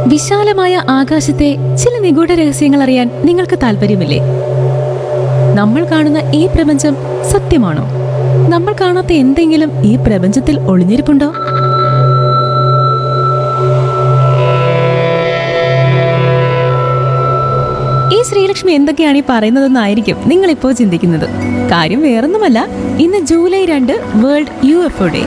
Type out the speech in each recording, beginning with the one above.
വിശാലമായ ആകാശത്തെ ചില നിഗൂഢ രഹസ്യങ്ങൾ അറിയാൻ നിങ്ങൾക്ക് താല്പര്യമില്ലേ നമ്മൾ കാണുന്ന ഈ പ്രപഞ്ചം സത്യമാണോ നമ്മൾ കാണാത്ത എന്തെങ്കിലും ഈ പ്രപഞ്ചത്തിൽ ഒളിഞ്ഞിരിപ്പുണ്ടോ ഈ ശ്രീലക്ഷ്മി എന്തൊക്കെയാണ് ഈ പറയുന്നതെന്നായിരിക്കും നിങ്ങൾ ഇപ്പോൾ ചിന്തിക്കുന്നത് കാര്യം വേറൊന്നുമല്ല ഇന്ന് ജൂലൈ രണ്ട് വേൾഡ് യു എഫ് ഡേ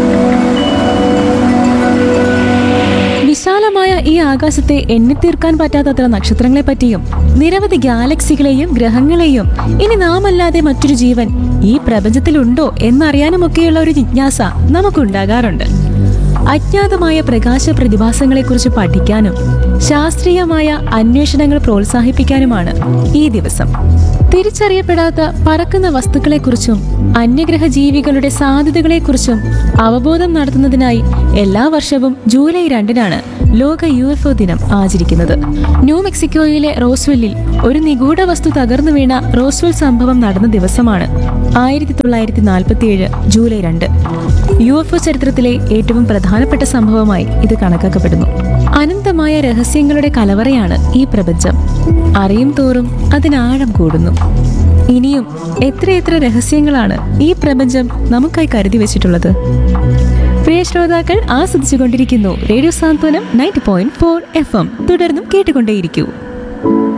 വിശാലമായ ഈ ആകാശത്തെ എണ്ണിത്തീർക്കാൻ പറ്റാത്തത്ര നക്ഷത്രങ്ങളെ പറ്റിയും നിരവധി ഗാലക്സികളെയും ഗ്രഹങ്ങളെയും ഇനി നാമല്ലാതെ മറ്റൊരു ജീവൻ ഈ പ്രപഞ്ചത്തിലുണ്ടോ എന്നറിയാനുമൊക്കെയുള്ള ഒരു ജിജ്ഞാസ നമുക്കുണ്ടാകാറുണ്ട് അജ്ഞാതമായ പ്രകാശ പ്രതിഭാസങ്ങളെക്കുറിച്ച് പഠിക്കാനും ശാസ്ത്രീയമായ അന്വേഷണങ്ങൾ പ്രോത്സാഹിപ്പിക്കാനുമാണ് ഈ ദിവസം തിരിച്ചറിയപ്പെടാത്ത പറക്കുന്ന വസ്തുക്കളെക്കുറിച്ചും അന്യഗ്രഹ ജീവികളുടെ സാധ്യതകളെക്കുറിച്ചും അവബോധം നടത്തുന്നതിനായി എല്ലാ വർഷവും ജൂലൈ രണ്ടിനാണ് ലോക യു എഫ് ഒ ദിനം ആചരിക്കുന്നത് ന്യൂ മെക്സിക്കോയിലെ റോസ്വെല്ലിൽ ഒരു നിഗൂഢ വസ്തു തകർന്നു വീണ റോസ്വെൽ സംഭവം നടന്ന ദിവസമാണ് ആയിരത്തി തൊള്ളായിരത്തി നാൽപ്പത്തിയേഴ് ജൂലൈ രണ്ട് യു എഫ് ഒ ചരിത്രത്തിലെ ഏറ്റവും പ്രധാനപ്പെട്ട സംഭവമായി ഇത് കണക്കാക്കപ്പെടുന്നു അനന്തമായ രഹസ്യങ്ങളുടെ കലവറയാണ് ഈ പ്രപഞ്ചം അറിയും തോറും അതിനാഴം കൂടുന്നു ഇനിയും എത്രയെത്ര രഹസ്യങ്ങളാണ് ഈ പ്രപഞ്ചം നമുക്കായി കരുതി വെച്ചിട്ടുള്ളത് പ്രിയ ശ്രോതാക്കൾ ആസ്വദിച്ചുകൊണ്ടിരിക്കുന്നു radio Santhwanam ninety point four F M തുടർന്നും കേട്ടുകൊണ്ടേയിരിക്കൂ